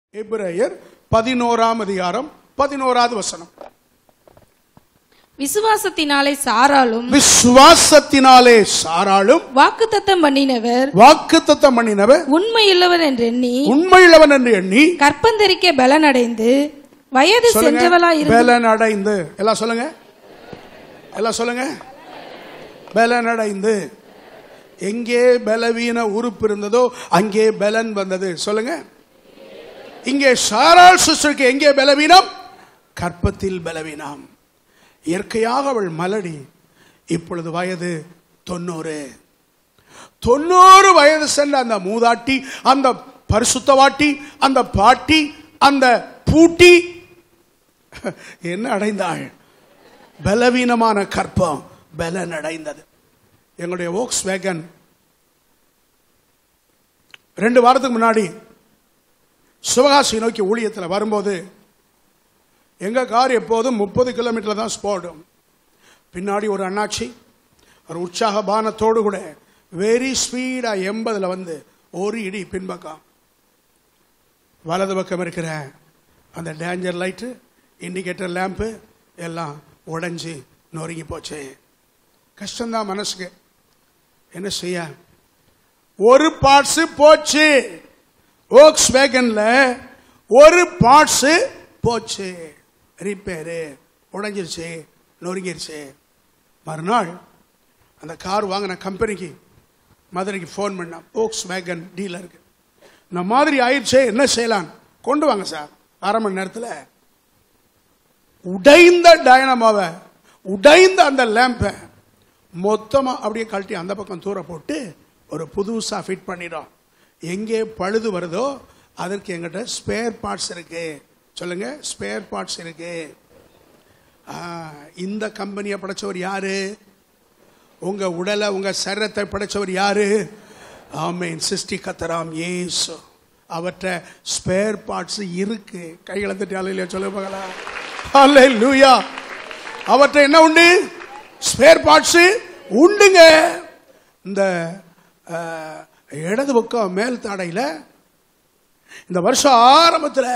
எபிரேயர் பதினோராம் அதிகாரம் பதினோராவது வசனம் விசுவாசத்தினாலே சாராலும் விசுவாசத்தினாலே சாராளும் வாக்குத்தத்தம் பண்ணினவர் வாக்குத்தத்தம் பண்ணினவர் உண்மையுள்ளவர் என்று எண்ணி உண்மையுள்ளவன் என்று எண்ணி கற்பந்தரிக்க பலனடைந்து வயது சென்றவளா சொல்லுங்க இருந்து பலன் அடைந்து எல்லாம் சொல்லுங்க எல்லாம் சொல்லுங்க பலன் அடைந்து எங்கே பலவீன உறுப்பு இருந்ததோ அங்கே பலன் வந்தது சொல்லுங்க இங்கே சாராள் சிஸ்டருக்கு எங்கே பலவீனம் கற்பத்தில் பலவீனம் இயற்கையாக அவள் மலடி இப்பொழுது வயது தொண்ணூறு தொண்ணூறு வயது சென்ற அந்த மூதாட்டி அந்த பரிசுத்தவாட்டி அந்த பாட்டி அந்த பூட்டி என்ன அடைந்தாள் பலவீனமான கற்பம் பலன் அடைந்தது எங்களுடைய ஓக்ஸ் வேகன் ரெண்டு வாரத்துக்கு முன்னாடி சிவகாசி நோக்கி ஊழியத்தில் வரும்போது எங்க கார் எப்போதும் முப்பது கிலோமீட்டர் தான் ஸ்போடும் பின்னாடி ஒரு அண்ணாச்சி ஒரு உற்சாக பானத்தோடு கூட வெரி ஸ்பீடா எண்பதுல வந்து ஒரு இடி பின்பக்கம் வலது பக்கம் இருக்கிற அந்த டேஞ்சர் லைட்டு இண்டிகேட்டர் லேம்பு எல்லாம் உடைஞ்சு நொறுங்கி போச்சு கஷ்டம்தான் மனசுக்கு என்ன செய்ய ஒரு பார்ட்ஸ் போச்சு ஓக்ஸ் வேகன்ல ஒரு பார்ட்ஸ் போச்சு ரிப்பேரு உடைஞ்சிருச்சு நொறுங்கிருச்சு மறுநாள் அந்த கார் வாங்கின கம்பெனிக்கு மதுரைக்கு ஃபோன் பண்ண ஓக்ஸ் வேகன் டீலருக்கு இந்த மாதிரி ஆயிடுச்சே என்ன செய்யலாம் கொண்டு வாங்க சார் அரை மணி நேரத்தில் உடைந்த டைனமாவை உடைந்த அந்த லேம்பை மொத்தமா அப்படியே கழட்டி அந்த பக்கம் தூர போட்டு ஒரு புதுசா ஃபிட் பண்ணிடும் எங்கே பழுது வருதோ அதற்கு எங்கிட்ட ஸ்பேர் பார்ட்ஸ் இருக்கு சொல்லுங்க ஸ்பேர் பார்ட்ஸ் இருக்கு ஆ, இந்த கம்பெனியை படைச்சவர் யாரு உங்க உடலை உங்க சரீரத்தை படைச்சவர் யாரு ஆமேன் சிருஷ்டி கத்தராம் ஏசு அவற்றை ஸ்பேர் பார்ட்ஸ் இருக்கு கைகளை தட்டி அலையில சொல்ல பார்க்கலாம் அல்லேலூயா அவற்றை என்ன உண்டு ஸ்பேர் பார்ட்ஸ் உண்டுங்க இந்த அஹ், இடது பக்கம் மேல் தாடையில இந்த வருஷம் ஆரம்பத்தில்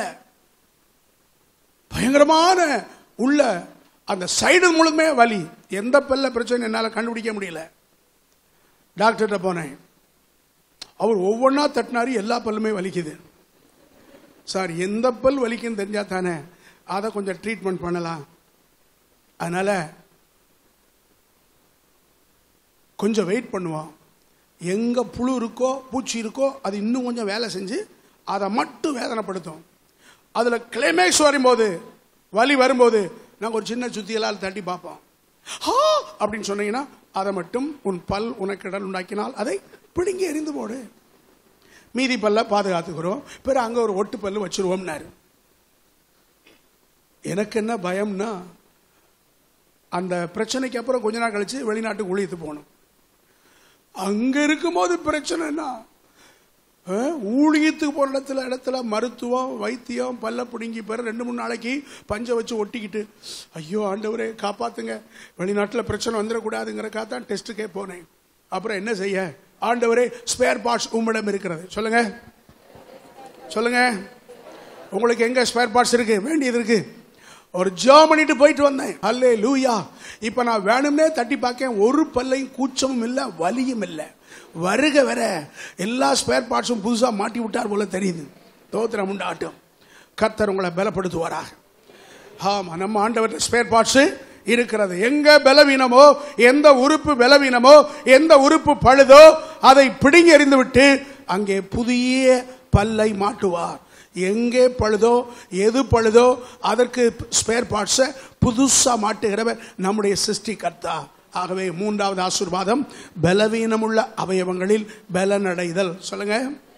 பயங்கரமான உள்ள அந்த சைடு முழுமே வலி எந்த பல்ல பிரச்சனை என்னால் கண்டுபிடிக்க முடியல டாக்டர்கிட்ட போனேன் அவர் ஒவ்வொன்றா தட்டினாரு எல்லா பல்லுமே வலிக்குது சார் எந்த பல் வலிக்குன்னு தெரிஞ்சா தானே அதை கொஞ்சம் ட்ரீட்மெண்ட் பண்ணலாம் அதனால கொஞ்சம் வெயிட் பண்ணுவோம் எங்க புழு இருக்கோ பூச்சி இருக்கோ அது இன்னும் கொஞ்சம் வேலை செஞ்சு அதை மட்டும் வேதனைப்படுத்தும் அதுல கிளைமேக்ஸ் வரும்போது வலி வரும்போது நாங்கள் ஒரு சின்ன சுத்தியலால் தட்டி பார்ப்போம் ஹா அப்படின்னு சொன்னீங்கன்னா அதை மட்டும் உன் பல் உனக்கு இடல் உண்டாக்கினால் அதை பிடுங்கி எறிந்து போடு மீதி பல்ல பாதுகாத்துக்கிறோம் பிறகு அங்க ஒரு ஒட்டு பல்லு வச்சிருவோம்னாரு எனக்கு என்ன பயம்னா அந்த பிரச்சனைக்கு அப்புறம் கொஞ்ச நாள் கழிச்சு வெளிநாட்டுக்கு ஊழியத்து போகணும் அங்க இருக்கும்போது பிரச்சனைனா அஹ், ஊழியத்துக்கு போற இடத்துல இடத்துல மருத்துவம் வைத்தியம் பல்ல பிடுங்கி பிற ரெண்டு மூணு நாளைக்கு பஞ்சை வச்சு ஒட்டிக்கிட்டு ஐயோ ஆண்டவரே காப்பாத்துங்க வெளிநாட்டில் பிரச்சனை வந்துடக்கூடாதுங்கிறக்காக தான் டெஸ்ட்டுக்கே போனேன் அப்புறம் என்ன செய்ய ஆண்டவரே ஸ்பேர் பார்ட்ஸ் உம்மிடம் இருக்கிறது சொல்லுங்க சொல்லுங்க உங்களுக்கு எங்க ஸ்பேர் பார்ட்ஸ் இருக்கு வேண்டியது இருக்கு ஒரு ஜெர்மனிட்டு போயிட்டு வந்தேன் அல்லே லூயா இப்ப நான் வேணும்னே தட்டி பார்க்கேன் ஒரு பல்லையும் கூச்சமும் இல்ல வலியும் இல்ல வருக வர எல்லா ஸ்பேர் பார்ட்ஸும் புதுசா மாட்டி விட்டார் போல தெரியுது தோத்திரம் உண்டாட்டும் கர்த்தர் உங்களை பலப்படுத்துவாராக ஆமா நம்ம ஆண்டவர் ஸ்பேர் பார்ட்ஸ் இருக்கிறது எங்க பலவீனமோ எந்த உறுப்பு பலவீனமோ எந்த உறுப்பு பழுதோ அதை பிடுங்கி எறிந்து விட்டு அங்கே புதிய பல்லை மாட்டுவார் எங்கே பழுதோ எது பழுதோ அதற்கு ஸ்பேர் பார்ட்ஸை புதுசா மாட்டுகிறவர் நம்முடைய சிருஷ்டி கர்த்தா ஆகவே மூன்றாவது ஆசீர்வாதம் பலவீனமுள்ள அவயவங்களில் பலனடைதல் சொல்லுங்க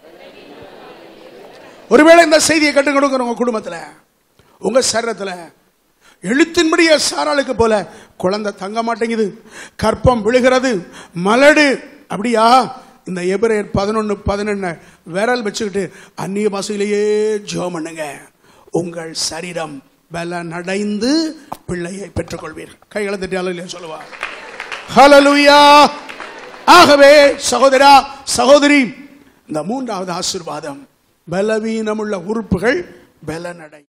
ஒருவேளை இந்த செய்தியை கற்றுக் கொடுக்கிற உங்க குடும்பத்துல உங்க சரீரத்துல எழுத்தின்படிய சாராளுக்கு போல குழந்தை தங்க மாட்டேங்குது கற்பம் விழுகிறது மலடு அப்படியா இந்த எபிரேயர் பதினொன்னு பதினொன்னு விரல் வச்சுக்கிட்டு அந்நிய பாசையிலேயே ஜெபம் பண்ணுங்க உங்கள் சரீரம் பலனடைந்து பிள்ளையை பெற்றுக்கொள்வீர்கள் கைகளை தட்டியாலும் சொல்லுவா ஹalleluya ஆகவே சகோதரா சகோதரி இந்த மூன்றாவது ஆசீர்வாதம் பலவீனமுள்ள உறுப்புகள் பலனடை